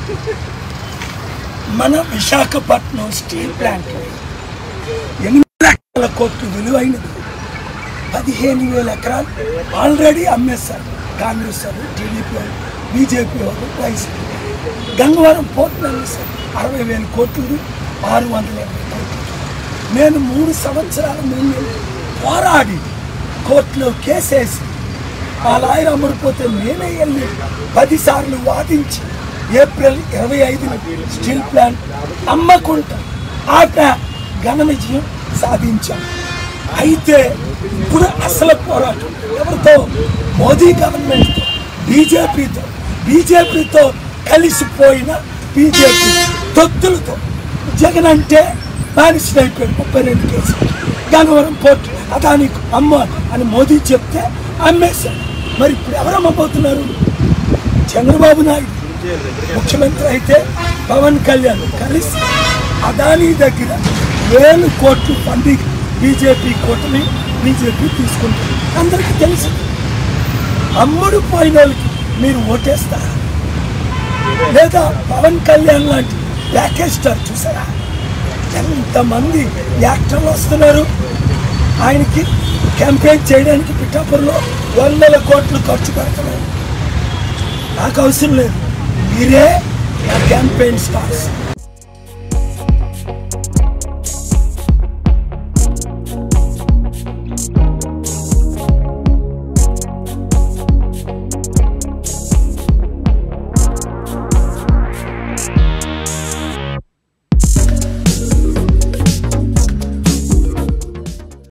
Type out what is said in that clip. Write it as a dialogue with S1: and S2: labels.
S1: మన Visakhapatnam steel plant ఎనిమిది లక్షల కోట్లు విలువైనది పదిహేను వేల ఎకరాలు ఆల్రెడీ అమ్మేస్తారు కాంగ్రెస్ వాళ్ళు టీడీపీ వాళ్ళు బీజేపీ వాళ్ళు వైసీపీ గంగవరం పోర్టును అమ్మేస్తారు అరవై వేల కోట్లు ఆరు వందల యాభై కోట్లు నేను మూడు సంవత్సరాల ముందు పోరాడి కోర్టులో కేసేసి ఆ లాయర్ అమ్ముడిపోతే నేనే వెళ్ళి పదిసార్లు వాదించి ఏప్రిల్ ఇరవై ఐదున స్టీల్ ప్లాంట్ అమ్మకుండా ఆట ఘన విజయం సాధించాం అయితే ఇప్పుడు అసలు పోరాటం ఎవరితో మోదీ గవర్నమెంట్తో బీజేపీతో బీజేపీతో కలిసిపోయిన బీజేపీ తొత్తులతో జగన్ అంటే బానిసలు అయిపోయాడు ముప్పై రెండు కేసులు గంగవరం పోర్టు అదానికి అమ్మ అని మోదీ చెప్తే అమ్మేశాడు మరి ఇప్పుడు ఎవరు అమ్మబోతున్నారు చంద్రబాబు నాయుడు ముఖ్యమంత్రి అయితే పవన్ కళ్యాణ్ కలిసి అదానీ దగ్గర వేలు కోట్లు ఫండింగ్ బీజేపీ కూటమి బీజేపీ తీసుకుంటుంది అందరికీ తెలుసు అమ్ముడు పోయిన వాళ్ళకి మీరు ఓటేస్తారా లేదా పవన్ కళ్యాణ్ లాంటి ప్యాకేజ్ స్టార్ చూసారా ఎంతమంది యాక్టర్లు వస్తున్నారు ఆయనకి క్యాంపెయిన్ చేయడానికి పిఠాపురంలో వందల కోట్లు ఖర్చు పెడుతున్నారు నాకు అవసరం లేదు మీరే నా క్యాంపెయిన్ స్టార్స్